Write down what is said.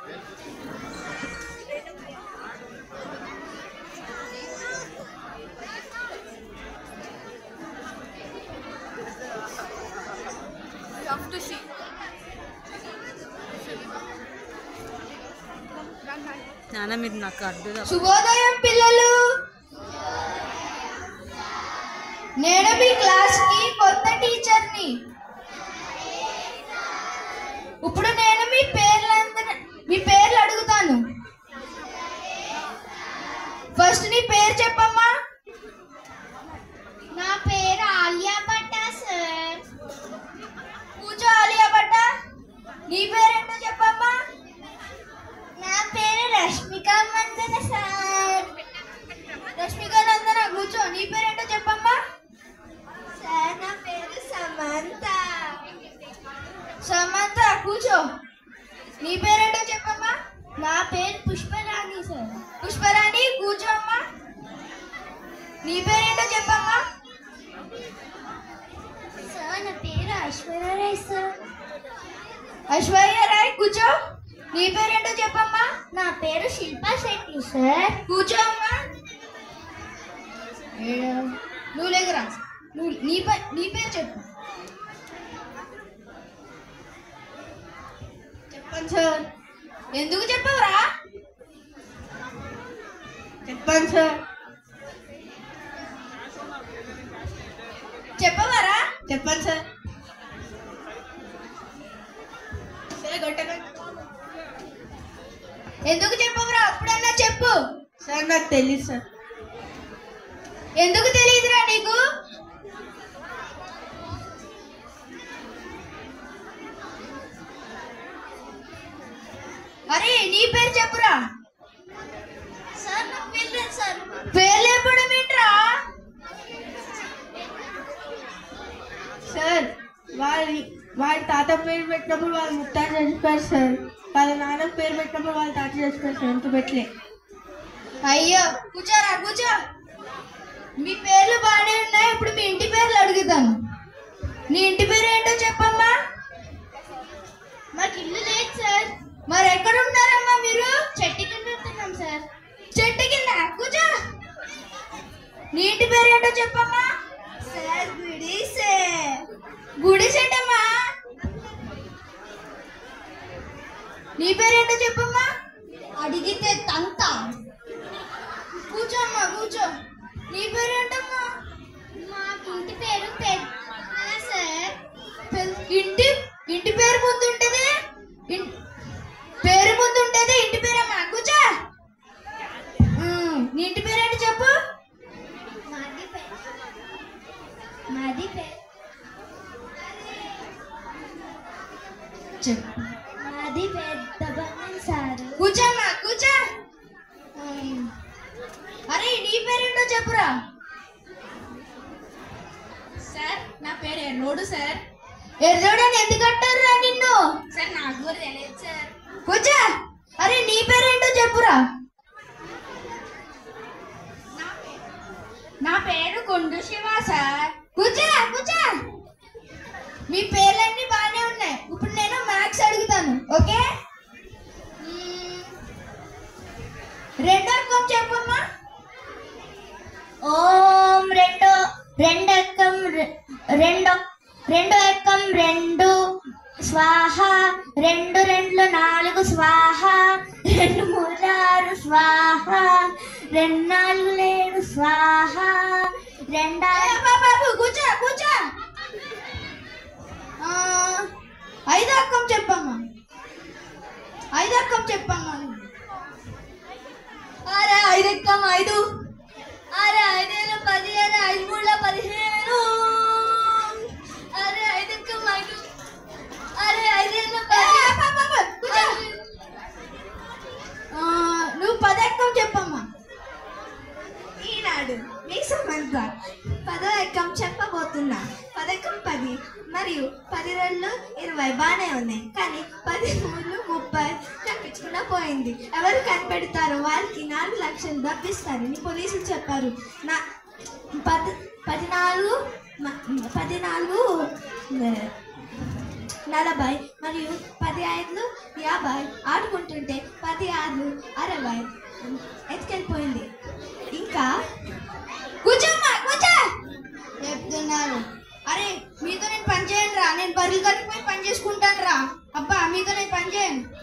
You have to see. నాన్న మీరు నాకు అడ్డు తప్ప- శుభోదయం పిల్లలు నేను మీ క్లాస్ కి కొత్త టీచర్ని ఇప్పుడు నేను మీ పేర్లందర మీ పేర్లు అడుగుతాను ఫస్ట్ నీ పేరు చెప్పమ్మా నా పేరు ఆలియా భట్ట సార్ కూర్చో ఆలియా భట్ట నీ పేరేంటో చెప్పమ్మా నా పేరు రష్మిక మందన సార్ రష్మిక నందన కూర్చో నీ పేరేంటో చెప్పమ్మా సార్ నా పేరు సమంత సమంత కూర్చో నీ పేరేంటో చెప్పమ్మా నా పేరు పుష్పరాణి సార్ పుష్పరాణి కూర్చో అమ్మా నీ పేరేంటో చెప్పమ్మా సార్ నా పేరు ఐశ్వర్యరాయ్ సార్ ఐశ్వర్య రాయ్ కూర్చో నీ పేరేంటో చెప్పమ్మా నా పేరు శిల్పా శెట్టి సార్ కూర్చో అమ్మా ఏడు. నువ్వు లేకరా నువ్వు నీ పే నీ పేరు చెప్పు చెప్పండి సార్ ఎందుకు చెప్పవురా చెప్పండి సార్ చెప్పవారా చెప్పండి సార్ సరే గొట్టగా ఎందుకు చెప్పవురా అప్పుడన్నా చెప్పు సార్ నాకు తెలియదు సార్ ఎందుకు తెలియదురా నీకు అరే నీ పేరు చెప్పురా సార్ నా పేరు సార్ పేరు లేపడం ఏంట్రా సార్ వారి వారి తాత పేరు పెట్టినప్పుడు వాళ్ళ ముత్తాత చచ్చిపోయారు సార్ వాళ్ళ నాన్న పేరు పెట్టినప్పుడు వాళ్ళ తాత చచ్చిపోయారు సార్ ఇంక పెట్టలే అయ్యో కూర్చోరా కూర్చో మీ పేర్లు బాగానే ఉన్నాయి ఇప్పుడు మీ ఇంటి పేర్లు అడుగుతాను నీ ఇంటి పేరు ఏంటో చెప్పమ్మా మాకు ఇల్లు లేదు సార్ మరి ఎక్కడ ఉన్నారమ్మా మీరు చెట్టు కింద ఉంటున్నాం సార్ చెట్టు కింద కూర్చో నీ ఇంటి పేరు ఏంటో చెప్పమ్మా సార్ గుడిసే గుడి చెట్టమ్మా నీ పేరేంటో చెప్పమ్మా అడిగితే తంత కూర్చోమ్మా కూర్చో నీ పేరేంటమ్మా మాకు ఇంటి పేరు పెద్ద సార్ పె- ఇంటి ఇంటి పేరు ముందు ఉంటది ఇన్- పేరు ముందు ఉంటది ఇంటి పేరమ్మా కూర్చో ఉమ్, నీ ఇంటి పేరేంటి చెప్పు మాది పెద్ద మాది పెద్ద చెప్పు మాది పెద్ద బంధం సార్ కూర్చోమ్మా కూర్చో ఉమ్. అరే నీ పేరేంటో చెప్పురా సార్ నా పేరు ఎర్రోడు సార్ ఎర్రడని ఎందుకు అంటారురా నిన్ను సార్ నాకు కూడా తెలియదు సార్ కూర్చో అరే నీ పేరేంటో చెప్పురా నా పేరు కొండు శివ సార్ కూర్చో కూర్చో మీ పేర్లన్నీ బాగానే ఉన్నాయి ఇప్పుడు నేను మ్యాథ్స్ అడుగుతాను ఓకే మ్మ్. రెండో అక్కం చెప్పమ్మా ఓం రెండు రెండు ఎక్కం రె- రెండు రెండు ఎక్కం రెండు స్వాహ రెండు రెండు నాలుగు స్వాహ రెండు మూడు ఆరు స్వాహ రెండు నాలుగు ఏడు స్వాహ రెండు ఏ బాబు, బాబు కూర్చో కూర్చో ఆ, ఐదో అక్కం చెప్పమ్మా ఐదో అక్కం చెప్పమ్మా అరే ఐదు ఎక్కం ఐదు అరే ఐదేళ్ళు పదిహేను ఐదు మూడుల పదిహేను అరే ఐదు ఎక్కం ఐదు అరే ఐదేళ్ళు ఏ, బాబు, బాబు, కూర్చో. ఆ, నువ్వు పదక్కం చెప్పమ్మా ఈనాడు మీకు సంబంధ పదో ఎక్కం చెప్పబోతున్నా పదకం పది మరియు పది రెండు ఇరవై బాగానే ఉన్నాయి కానీ పది మూడు ముప్పై తప్పించకుండా పోయింది ఎవరు కనిపెడతారో వారికి నాలుగు లక్షలు దప్పిస్తారని పోలీసులు చెప్పారు నా పది పద్నాలుగు మ- పద్నాలుగు నలభై మరియు పది ఐదులు యాభై ఆడుకుంటుంటే పది ఆరు అరవై ఎత్తుకెళ్ళిపోయింది ఇంకా కూర్చోమ్మా కూర్చో చెప్తున్నారు అరే మీతో నేను పని చేయను రా నేను బరువు కట్టిపోయి పని చేసుకుంటాను రా అబ్బా మీతో నేను పని చేయను